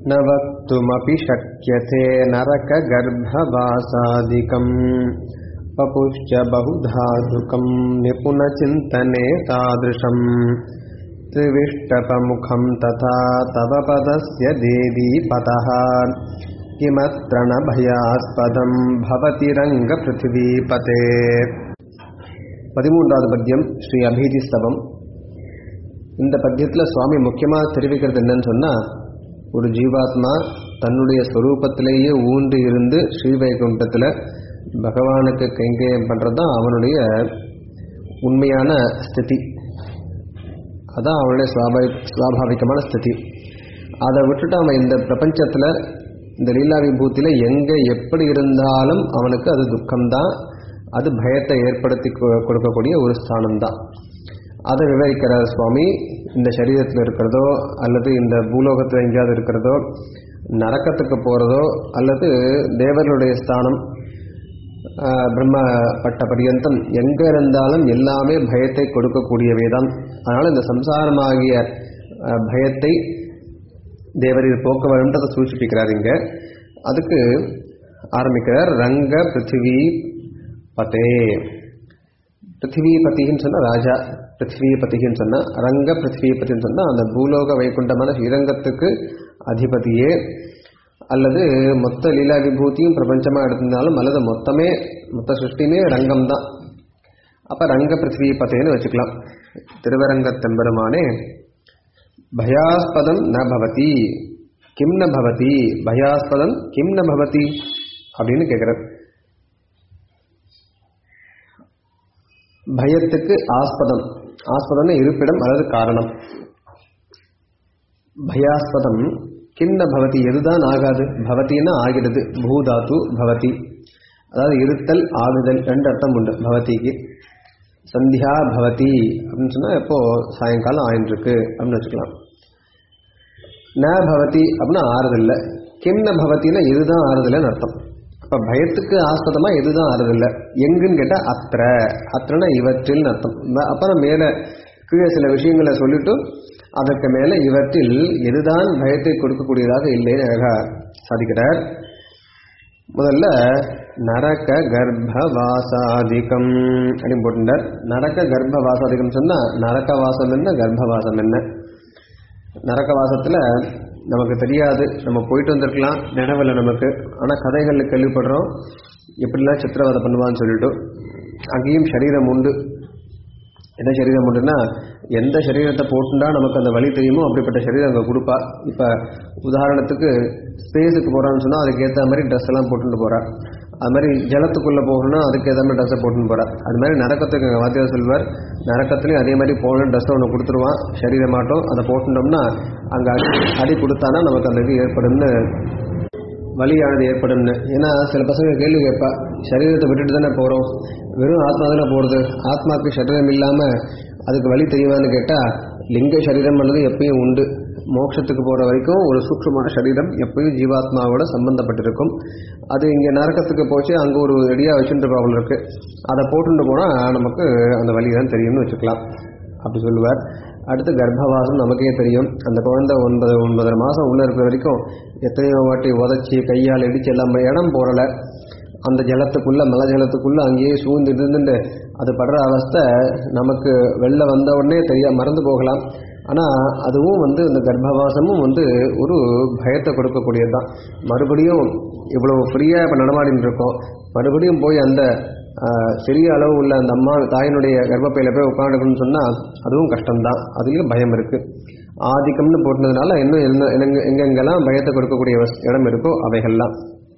न वक्तुमपि शक्यते नरकगर्भवासादिकम् पपुश्च बहुधातुकम् निपुणचिन्तने तादृशम् त्रिविष्टपमुखम् तथा तव पदस्य देवीपतः किमत्र न भयास्पदम् भवति रङ्गपृथिवीपते பதிமூன்றாவது பத்தியம் ஸ்ரீ அபீதி ஸ்தவம் இந்த பத்தியத்தில் சுவாமி முக்கியமாக தெரிவிக்கிறது என்னன்னு சொன்னால் ஒரு ஜீவாத்மா தன்னுடைய ஸ்வரூபத்திலேயே ஊன்றி இருந்து ஸ்ரீவைகுண்டத்தில் பகவானுக்கு கைங்கரியம் பண்ணுறது தான் அவனுடைய உண்மையான ஸ்திதி அதான் அவனுடைய சுவாபாவி சுவாபாவிகமான ஸ்திதி அதை விட்டுட்டு அவன் இந்த பிரபஞ்சத்தில் இந்த லீலா விபூத்தியில் எங்கே எப்படி இருந்தாலும் அவனுக்கு அது துக்கம்தான் அது பயத்தை ஏற்படுத்தி கொ- கொடுக்கக்கூடிய ஒரு ஸ்தானம் தான் அதை விவரிக்கிறார் சுவாமி இந்த சரீரத்தில் இருக்கிறதோ அல்லது இந்த பூலோகத்தில் எங்கேயாவது இருக்கிறதோ நரக்கத்துக்கு போகிறதோ அல்லது தேவர்களுடைய ஸ்தானம் ஆஹ், பிரம்ம பட்ட பரியந்தம் எங்கே இருந்தாலும் எல்லாமே பயத்தை கொடுக்கக்கூடியவை தான் அதனால் இந்த சம்சாரமாகிய ஆஹ், பயத்தை தேவரீர் போக்க வேண்டும்ன்றதை சூச்சிப்பிக்கிறார் இங்க அதுக்கு ஆரம்பிக்கிறார் ரங்க பிருத்திவி பதே பிருத்திவிபதின்னு சொன்னால் ராஜா பிருத்திவிபதின்னு சொன்னால் ரங்க பிருத்திவிபதின்னு சொன்னால் அந்த பூலோக வைகுண்டமான ஸ்ரீரங்கத்துக்கு அதிபதியே அல்லது மொத்த லீலா விபூதியும் பிரபஞ்சமாக எடுத்திருந்தாலும் அல்லது மொத்தமே மொத்த சிருஷ்டியுமே ரங்கம் தான் அப்போ ரங்க பிருத்திவிபதேன்னு வச்சுக்கலாம் திருவரங்கத்தெம்பெருமானே பயாஸ்பதம் ந பவதி கிம் ந பவதி பயாஸ்பதம் கிம் ந பவதி அப்படின்னு கேட்குறார் பயத்துக்கு ஆஸ்பதம் ஆஸ்பதம்னு இருப்பிடம் அல்லது காரணம் பயாஸ்பதம் கிண்ண பவதி எதுதான் ஆகாது பவத்தின்னா ஆகிறது பூதாத்து பவதி அதாவது இருத்தல் ஆகுதல் ரெண்டு அர்த்தம் உண்டு பவதிக்கு சந்தியா பவதி அப்படின்னு சொன்னால் எப்போ சாயங்காலம் ஆயின்றிருக்கு அப்படின்னு வச்சுக்கலாம் ந பவதி அப்படின்னா ஆறுதில்லை கிண்ண பவத்தின்னா இதுதான் ஆறுதல்னு அர்த்தம் அப்போ பயத்துக்கு ஆஸ்பதமா எதுதான் ஆறுதில்லை எங்குன்னு கேட்டால் அத்திர அத்திரனா இவற்றில்னு அர்த்தம் ம- அப்புறம் மேலே கீழே சில விஷயங்களை சொல்லிட்டு அதற்கு மேலே இவற்றில் எதுதான் பயத்தை கொடுக்கக்கூடியதாக இல்லைன்னு அழகா சாதிக்கிறார் முதல்ல நரக கர்ப்பவாசாதிகம் அப்படின்னு போட்டுட்டார் நரக கர்ப்பவாசாதிகம் சொன்னா நரக வாசம் என்ன கர்ப்பவாசம் என்ன நரக வாசத்துல நமக்கு தெரியாது நம்ம போயிட்டு வந்திருக்கலாம் நினைவில் நமக்கு ஆனால் கதைகளில் கேள்விப்படுறோம் எப்படிலாம் சித்திரவதை பண்ணுவான்னு சொல்லிட்டு அங்கேயும் சரீரம் உண்டு என்ன சரீரம் உண்டுன்னா எந்த சரீரத்தை போட்டுண்டா நமக்கு அந்த வழி தெரியுமோ அப்படிப்பட்ட சரீரம் அங்கே கொடுப்பா இப்போ உதாரணத்துக்கு ஸ்பேஸுக்கு போகிறான்னு சொன்னால் அதுக்கு ஏற்ற மாதிரி ட்ரெஸ் எல்லாம் போட்டுட்டு போகிறா அது மாதிரி ஜலத்துக்குள்ளே போகணும்னா அதுக்கு ஏற்ற மாதிரி ட்ரெஸ்ஸை போட்டுன்னு போகிறா அது மாதிரி நரக்கத்துக்கு எங்கள் வாத்தியார் சொல்வார் நரக்கத்துலேயும் அதே மாதிரி போகணும் ட்ரெஸ்ஸை ஒன்று கொடுத்துருவான் சரீரம் மாட்டோம் அதை போட்டுட்டோம்னா அங்கே அடி அடி கொடுத்தானா நமக்கு அந்த இது ஏற்படும்னு வலியானது ஏற்படும்னு ஏன்னா சில பசங்க கேள்வி கேட்பா சரீரத்தை விட்டுட்டு தானே போகிறோம் வெறும் ஆத்மா தானே போகிறது ஆத்மாவுக்கு சரீரம் இல்லாமல் அதுக்கு வழி தெரியுமான்னு கேட்டால் லிங்க சரீரம் அல்லது எப்பயும் உண்டு மோட்சத்துக்கு போகிற வரைக்கும் ஒரு சூக்ஷ்மமான சரீரம் எப்பயும் ஜீவாத்மாவோட சம்பந்தப்பட்டிருக்கும் அது இங்கே நரக்கத்துக்கு போச்சு அங்கே ஒரு ரெடியாக வச்சுட்டு ப்ராப்ளம் இருக்குது அதை போட்டுட்டு போனால் நமக்கு அந்த வழி தான் தெரியும்னு வச்சுக்கலாம் அப்படி சொல்லுவார் அடுத்து கர்ப்பவாசம் நமக்கே தெரியும் அந்த குழந்தை ஒன்பது ஒன்பதரை மாதம் உள்ளே இருக்கிற வரைக்கும் எத்தனையோ வாட்டி உதச்சி கையால் இடிச்சு எல்லாம் இடம் போறல அந்த ஜலத்துக்குள்ள மலை ஜலத்துக்குள்ள அங்கேயே சூழ்ந்து இருந்துட்டு அது படுற அவஸ்தை நமக்கு வெளில வந்த உடனே தெரிய மறந்து போகலாம் ஆனால் அதுவும் வந்து இந்த கர்ப்பவாசமும் வந்து ஒரு பயத்தை கொடுக்கக்கூடியது தான் மறுபடியும் இவ்வளவு ஃப்ரீயாக இப்போ நடமாடின்னு இருக்கோம் மறுபடியும் போய் அந்த ஆஹ், சிறிய அளவு உள்ள அந்த அம்மா தாயினுடைய கர்ப்பப்பையில போய் உட்காந்துக்கணும்னு சொன்னால் அதுவும் கஷ்டம்தான் அதுலேயும் பயம் இருக்குது ஆதிக்கம்னு போட்டதுனால இன்னும் என்ன எங்க எங்கெங்கெல்லாம் பயத்தை கொடுக்கக்கூடிய வஸ்- இடம் இருக்கோ அவைகள்லாம்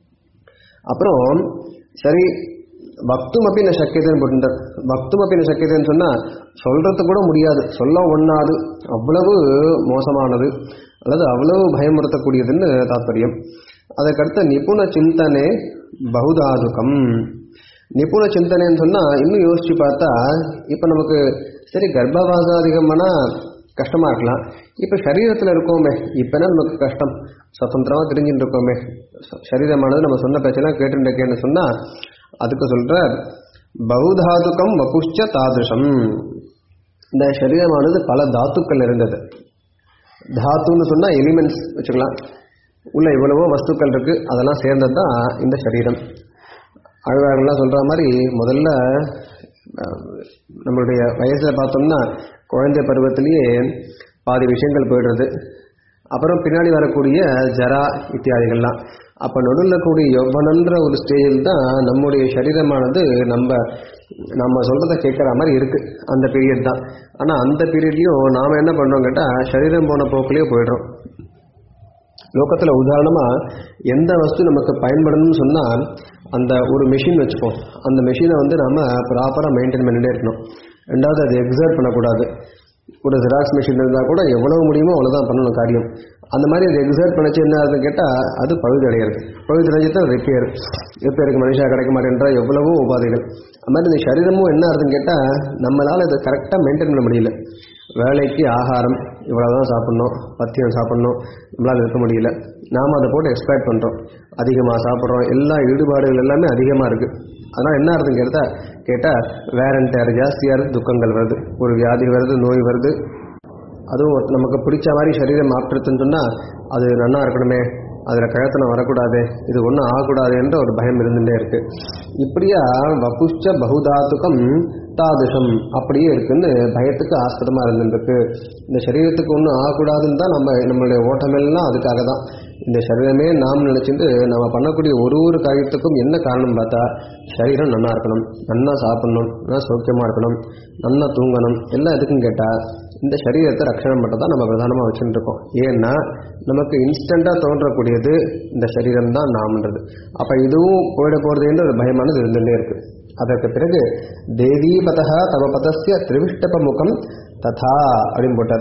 அப்புறம் சரி பக்தும் அப்படி நான் சக்கியதைன்னு போட்டுட்டார் பக்தும் அப்படி நான் சக்கியதைன்னு சொன்னால் சொல்றது கூட முடியாது சொல்ல ஒண்ணாது அவ்வளவு மோசமானது அல்லது அவ்வளவு பயமுறுத்தக்கூடியதுன்னு தாத்பரியம் அதற்கடுத்த நிபுண சிந்தனை பகுதாதுகம் நிபுண சிந்தனைன்னு சொன்னால் இன்னும் யோசிச்சு பார்த்தா இப்போ நமக்கு சரி கர்ப்பவாசாதிகம்னா கஷ்டமா இருக்கலாம் இப்போ சரீரத்தில் இருக்கோமே இப்போனா நமக்கு கஷ்டம் சுதந்திரமாக தெரிஞ்சுட்டு இருக்கோமே ச- சரீரமானது நம்ம சொன்ன பேச்செல்லாம் கேட்டுட்டு இருக்கேன்னு சொன்னால் அதுக்கு சொல்ற பௌதாதுக்கம் வபுஷ்ச தாதுஷம் இந்த சரீரமானது பல தாத்துக்கள் இருந்தது தாத்துன்னு சொன்னால் எலிமெண்ட்ஸ் வச்சுக்கலாம் உள்ள எவ்வளவோ வஸ்துக்கள் இருக்கு அதெல்லாம் சேர்ந்தது தான் இந்த சரீரம் ஆழ்வார்கள்லாம் சொல்ற மாதிரி முதல்ல அஹ், நம்மளுடைய வயசுல பார்த்தோம்னா குழந்தை பருவத்திலேயே பாதி விஷயங்கள் போயிடுறது அப்புறம் பின்னாடி வரக்கூடிய ஜரா இத்தியாதிகள்லாம் அப்ப நடுவில் கூடிய யௌவனன்ற ஒரு ஸ்டேஜில் தான் நம்முடைய சரீரமானது நம்ம நம்ம சொல்றத கேட்குற மாதிரி இருக்கு அந்த பீரியட் தான் ஆனா அந்த பீரியட்லயும் நாம என்ன பண்றோம் கேட்டா சரீரம் போன போக்குலயே போயிடுறோம் லோகத்துல உதாரணமா எந்த வஸ்து நமக்கு பயன்படணும்னு சொன்னா அந்த ஒரு மெஷின் வச்சுப்போம் அந்த மெஷினை வந்து நாம ப்ராப்பரா மெயின்டைன் பண்ணிட்டே இருக்கணும் ரெண்டாவது அதை எக்ஸர்ட் பண்ணக்கூடாது ஒரு ஜெராக்ஸ் மிஷின் இருந்தால் கூட எவ்வளவு முடியுமோ அவ்வளோதான் பண்ணணும் காரியம் அந்த மாதிரி அதை எக்ஸர்ட் பண்ணச்சு என்ன ஆகுதுன்னு கேட்டால் அது பழுதடைகிறது பழுதடைஞ்சு தான் ரிப்பேர் ரிப்பேருக்கு மனுஷா கிடைக்க மாட்டேன்றா எவ்வளவோ உபாதைகள் அது மாதிரி இந்த சரீரமும் என்ன ஆகுதுன்னு கேட்டால் நம்மளால் இதை கரெக்டாக மெயின்டைன் பண்ண முடியல வேலைக்கு ஆகாரம் இவ்வளோதான் சாப்பிட்ணும் பத்தியம் சாப்பிட்ணும் நம்மளால் இருக்க முடியல நாம் அதை போட்டு எக்ஸ்பெக்ட் பண்ணுறோம் அதிகமாக சாப்பிட்றோம் எல்லா ஈடுபாடுகள் எல்லாமே அதிகமாக இருக்குது அதனால் என்ன ஆகுதுன்னு கேட்டால் கேட்டால் வேரண்டர் ஜாஸ்தியாக இருக்குது துக்கங்கள் வருது ஒரு வியாதி வருது நோய் வருது அதுவும் நமக்கு பிடிச்ச மாதிரி சரீரம் மாற்றத்துன்னு சொன்னால் அது நன்னா இருக்கணுமே அதில் கழத்தனம் வரக்கூடாது இது ஒன்றும் ஆகக்கூடாது என்ற ஒரு பயம் இருந்துட்டே இருக்கு இப்படியா வபுஷ்ச பகுதாத்துக்கம் தாதுஷம் அப்படியே இருக்குன்னு பயத்துக்கு ஆஸ்பதமா இருந்துருக்கு இந்த சரீரத்துக்கு ஒன்றும் ஆகக்கூடாதுன்னு தான் நம்ம நம்மளுடைய ஓட்டமெல்லாம் அதுக்காக தான் இந்த சரீரமே நாம் நினைச்சிட்டு நம்ம பண்ணக்கூடிய ஒரு ஒரு காரியத்துக்கும் என்ன காரணம் பார்த்தா சரீரம் நன்னா இருக்கணும் நன்னா சாப்பிடணும் நல்லா சௌக்கியமா இருக்கணும் நல்லா தூங்கணும் எல்லாம் எதுக்கும் கேட்டா இந்த சரீரத்தை ரட்சணம் மட்டும் தான் நம்ம பிரதானமாக வச்சுட்டு இருக்கோம் ஏன்னா நமக்கு இன்ஸ்டண்ட்டாக தோன்றக்கூடியது இந்த சரீரம் தான் நாம்ன்றது அப்போ இதுவும் போயிட போகிறதுன்ற ஒரு பயமானது இருந்துகிட்டே இருக்கு அதற்கு பிறகு தேவீபதா தவ பதஸ்ய திரிவிஷ்டப முகம் ததா அப்படின்னு போட்டார்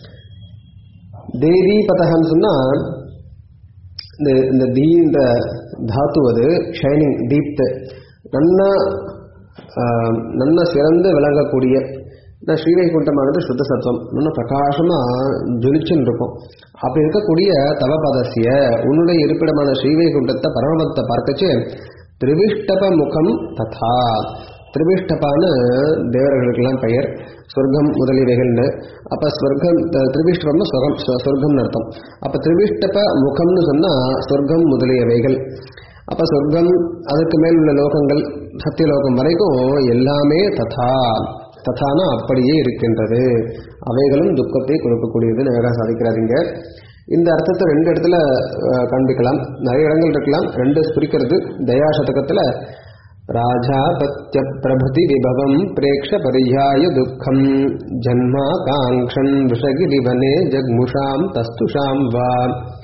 தேவீபதகன்னு சொன்னால் இந்த இந்த தீ இந்த தாத்து அது ஷைனிங் தீப்த் நன்னா ஆஹ், நன்னா சிறந்து விளங்கக்கூடிய இந்த ஸ்ரீவைகுண்டமானது சுத்த சத்துவம் இன்னும் பிரகாசமா ஜொலிச்சுன்னு இருக்கும் அப்படி இருக்கக்கூடிய தவபதசிய உன்னுடைய இருப்பிடமான ஸ்ரீவைகுண்டத்தை பரமபத்தை பார்க்கச்சு திரிவிஷ்டப முகம் ததா திரிவிஷ்டபான்னு தேவர்களுக்கெல்லாம் பெயர் சொர்க்கம் முதலியவைகள்னு அப்ப ஸ்வர்க்கம் த- திரிவிஷ்டபம்னா சொர்க்கம் சொ- சொர்க்கம்னு அர்த்தம் அப்ப திரிவிஷ்டப முகம்னு சொன்னா சொர்க்கம் முதலியவைகள் அப்ப சொர்க்கம் அதுக்கு மேல் உள்ள லோகங்கள் சத்தியலோகம் வரைக்கும் எல்லாமே ததா ததானா அப்படியே இருக்கின்றது அவைகளும் துக்கத்தை கொடுக்கக்கூடியதுன்னு அழகா சாதிக்கிறாருங்க இந்த அர்த்தத்தை ரெண்டு இடத்துல அஹ், காண்பிக்கலாம் நிறைய இடங்கள் இருக்கலாம் ரெண்டு குறிக்கிறது தயா சதகத்துல ராஜாபத்ய பிரபதி விபவம் பிரேக்ஷ பரியாய துக்கம் ஜன்மா காங்க்ஷன் விஷகிரிவனே ஜக்முஷாம் தஸ்துஷாம் வா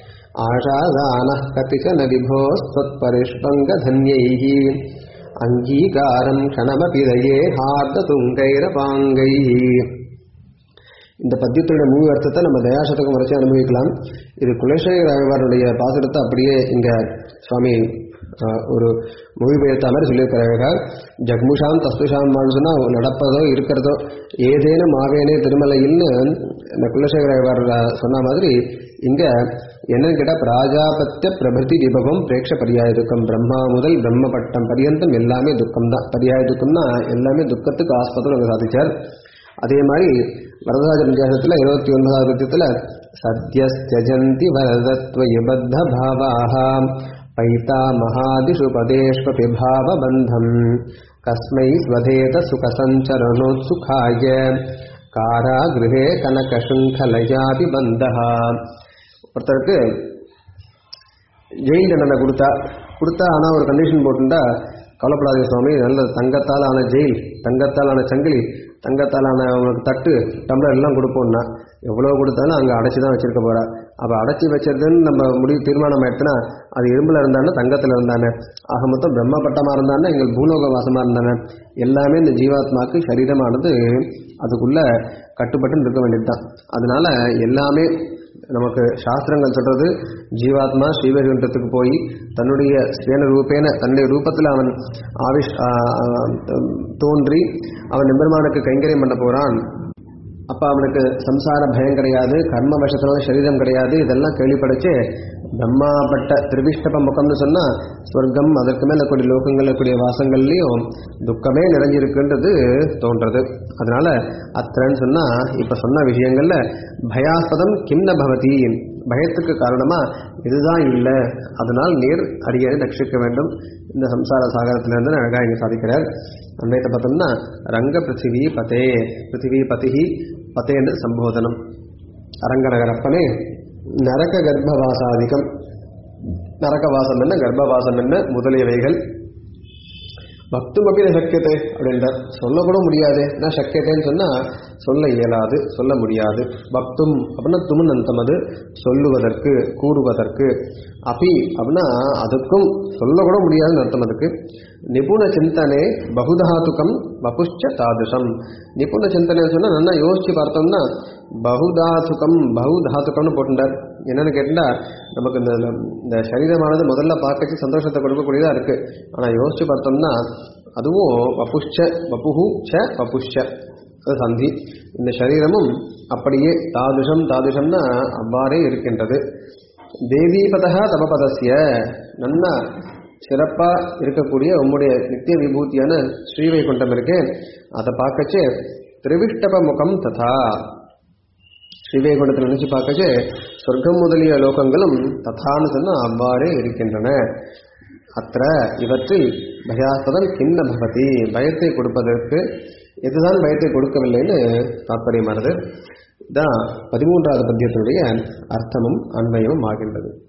ஆஷாதான கதிச்சன விபோஸ்வத்பரிஷ்பங்கதன்யைः அங்கீகாரம் க்ஷணமபிதயே ஹார்ததுங்கைரபாங்கைः இந்த பத்தியத்துடைய முழு அர்த்தத்தை நம்ம தயாசதகம் வரைச்சு அனுபவிக்கலாம் இது குலேஸ்வர ஆழ்வாருடைய பாசுரத்தை அப்படியே இங்க சுவாமி ஆஹ், ஒரு மொழிபெயர்த்த மாதிரி சொல்லியிருக்கிறார்கள் ஜக்முஷாம் தஸ்துஷாம் சொன்னா நடப்பதோ இருக்கிறதோ ஏதேனும் ஆவேனே திருமலையில்னு இந்த குலசேகர ஆழ்வார் சொன்ன மாதிரி இங்க என்னன்னு கேட்டா பிராஜாபத்திய பிரபதி விபவம் பிரேக்ஷ பரியாய துக்கம் பிரம்மா முதல் பிரம்ம பட்டம் பரியந்தம் எல்லாமே துக்கம் தான் பரியாய துக்கம்னா எல்லாமே துக்கத்துக்கு ஆஸ்பதம் அங்க சாதிச்சார் அதே மாதிரி வரதராஜ பஞ்சாசத்துல இருபத்தி ஒன்பதாவது பத்தியத்துல சத்யஸ்தஜந்தி வரதத்வயுபத்த பாவாக பைதா மகாதிஷு பதேஷ்வபி பாவபந்தம் கஸ்மை ஸ்வதேத சுகசஞ்சரணோத்சுகாய காராகிருஹே கனகசுங்கலயாபி பந்தஹா ஒருத்தருக்கு ஜெயில் தண்டனை கொடுத்தா கொடுத்தா ஆனால் ஒரு கண்டிஷன் போட்டுட்டா கவலைப்படாதீங்க சுவாமி நல்ல தங்கத்தால் ஆன ஜெயில் தங்கத்தால் ஆன சங்கிலி தங்கத்தால் ஆன அவங்களுக்கு தட்டு டம்ளர் எல்லாம் கொடுப்போம்னா எவ்வளோ கொடுத்தாலும் அங்கே அடைச்சி தான் வச்சிருக்க போறா அப்போ அடைச்சி வச்சிருதுன்னு நம்ம முடிவு தீர்மானம் ஆயிடுச்சுன்னா அது இரும்புல இருந்தானே தங்கத்தில் இருந்தானே ஆக மொத்தம் பிரம்மபட்டமாக இருந்தானே எங்கள் பூலோக வாசமாக இருந்தானே எல்லாமே இந்த ஜீவாத்மாக்கு சரீரமானது அதுக்குள்ள கட்டுப்பட்டு இருக்க வேண்டியதுதான் அதனால எல்லாமே நமக்கு சாஸ்திரங்கள் சொல்றது ஜீவாத்மா ஸ்ரீவைகுண்டத்துக்கு போய் தன்னுடைய ஸ்வேன ரூபேன தன்னுடைய ரூபத்தில் அவன் ஆவிஷ் ஆ, ஆ, தோன்றி அவன் நிபெருமானுக்கு கைங்கரியம் பண்ண போறான் அப்ப அவனுக்கு சம்சார பயம் கிடையாது கர்ம வசத்தினால சரீரம் கிடையாது இதெல்லாம் கேள்விப்படைச்சு பிரம்மாப்பட்ட திருவிஷ்டப முகம்னு சொன்னா சொர்க்கம் அதற்கு மேல கூடிய லோகங்கள்ல கூடிய வாசங்கள்லயும் துக்கமே நிறைஞ்சிருக்குன்றது தோன்றது அதனால அத்தன்னு சொன்னா இப்ப சொன்ன விஷயங்கள்ல பயாஸ்பதம் கிம்ன பவதி பயத்துக்கு காரணமா இதுதான் இல்லை அதனால் நீர் அடியனை ரட்சிக்க வேண்டும் இந்த சம்சார சாகரத்திலிருந்து அழகா இங்க சாதிக்கிறார் அன்னையத்தை பார்த்தோம்னா ரங்க பிருத்திவி பதே பிருத்திவி பதிஹி பதேன்னு சம்போதனம் அரங்கநகரப்பனே நரக கர்ப்பவாசாதிகம் நரகவாசம் என்ன கர்ப்பவாசம் என்ன முதலியவைகள் பக்தும் அப்படி சக்கியத்தை அப்படின்றார் சொல்லக்கூட முடியாது நான் சக்கியத்தைன்னு சொன்னா சொல்ல இயலாது சொல்ல முடியாது பக்தும் அப்படின்னா துமன் அந்தம் அது சொல்லுவதற்கு கூறுவதற்கு அபி அப்படின்னா அதுக்கும் சொல்லக்கூட முடியாதுன்னு அர்த்தம் அதுக்கு நிபுண சிந்தனை பகுதாதுகம் வபுஷ்ச தாதுஷம் நிபுண சிந்தனை சொன்னா நல்லா யோசிச்சு பார்த்தோம்னா பகுதாதுகம் பகுதாதுகம்னு போட்டுட்டார் என்னன்னு கேட்டா நமக்கு இந்த இந்த சரீரமானது முதல்ல பார்க்கச்சு சந்தோஷத்தை கொடுக்கக்கூடியதா இருக்கு ஆனா யோசிச்சு பார்த்தோம்னா அதுவும் வபுஷ்ச வபுஹு ச வபுஷ்ச அது சந்தி இந்த சரீரமும் அப்படியே தாதுஷம் தாதுஷம்னா அவ்வாறே இருக்கின்றது தேவீபதா தமபதசிய நன்னா சிறப்பா இருக்கக்கூடிய உம்முடைய நித்திய விபூதியான ஸ்ரீவைகுண்டம் இருக்கு அதை பார்க்கச்சு திரிவிஷ்டப முகம் ததா ஸ்ரீவைகுண்டத்தில் நினைச்சு பார்க்கச்சு சொர்க்கம் முதலிய லோகங்களும் ததான்னு சொன்னா அவ்வாறே இருக்கின்றன அத்த இவற்றில் பயாஸ்பதம் கிண்ண பவதி பயத்தை கொடுப்பதற்கு இதுதான் பயத்தை கொடுக்கவில்லைன்னு தாற்பயமானது இதான் பதிமூன்றாவது பத்தியத்தினுடைய அர்த்தமும் அன்வயமும் ஆகின்றது